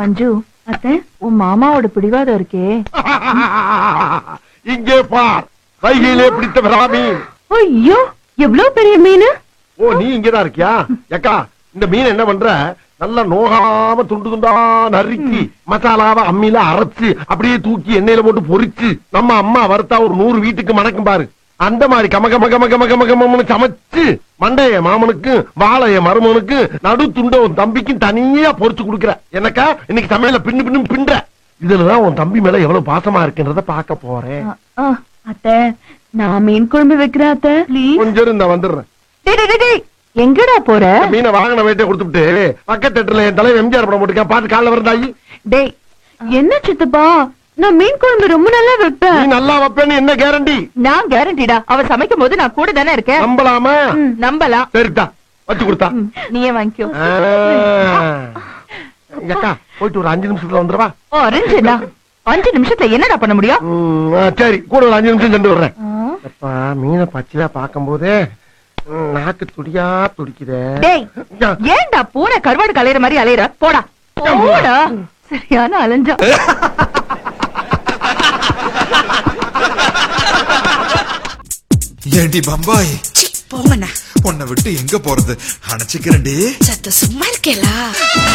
மஞ்சு அத்தை உன் மாமாவோட பிடிவாதம் இருக்கே இங்கே பார் கையிலே பிடித்த பிராமி ஐயோ எவ்வளவு பெரிய மீன் ஓ நீ இங்கதான் இருக்கியா ஏக்கா இந்த மீன் என்ன பண்ற நல்லா நோகாம துண்டு துண்டா நறுக்கி மசாலாவை அம்மியில அரைச்சு அப்படியே தூக்கி எண்ணெயில போட்டு பொரிச்சு நம்ம அம்மா வறுத்தா ஒரு நூறு வீட்டுக்கு மணக்கும் பாரு அந்த மாதிரி கம கம கம கம கம கமன்னு சமைச்சு மண்டைய மாமனுக்கு வாழைய மருமனுக்கு நடு துண்ட உன் தம்பிக்கும் தனியா பொரிச்சு கொடுக்குற எனக்கா இன்னைக்கு சமையல பின்னு பின்னு பின்ற இதுலதான் உன் தம்பி மேல எவ்வளவு பாசமா இருக்குன்றத பார்க்க போறேன் அ, அ, அத்தை நான் மீன் குழம்பு வைக்கிறேன் அத்தை ப்ளீஸ் கொஞ்சம் இரு, இந்த வந்துடுறேன் டேய், டேய், டேய், டேய். எங்கடா போற இந்த மீனை வாங்கின வேட்டை கொடுத்துட்டு பக்கத்து தேட்டர்ல என் தலைவர் எம்ஜிஆர் படம் போட்டுக்க பாத்து காலைல வரந்தாயி டேய் என்ன சித்தப்பா நான் மீன் குழம்பு ரொம்ப நல்லா நீ வைப்பேன் நல்லா வைப்பேன்னு என்ன கேரண்டி நான் கேரண்டிடா அவ சமைக்கும் போது நான் கூட தானே இருக்கேன் நம்பலாமா ம், நம்பலாம் சரிதா வச்சு கொடுத்தா ம், நீயே வாங்கிக்கோ ஆ. அக்கா போயிட்டு ஒரு அஞ்சு நிமிஷத்துல வந்துருவா ஓ அரஞ்சனா அஞ்சு நிமிஷத்துல என்னடா பண்ண முடியும் ம், ஆ, சரி கூட ஒரு அஞ்சு நிமிஷம் சென்று வர்றேன் ஆ. அப்பா மீனை பச்சையா பார்க்கும் போதே ம், நாக்கு துடியா துடிக்குதே டேய் ஏன்டா பூனை கருவாடு கலையிற மாதிரி அலையற போடா போடா சரியான அலைஞ்சா ஏண்டி பம்பாய் சி, போங்கண்ணா உன்னை விட்டு எங்க போறது அணைச்சிக்கிறேன்டி சத்த சும்மா இருக்கேலா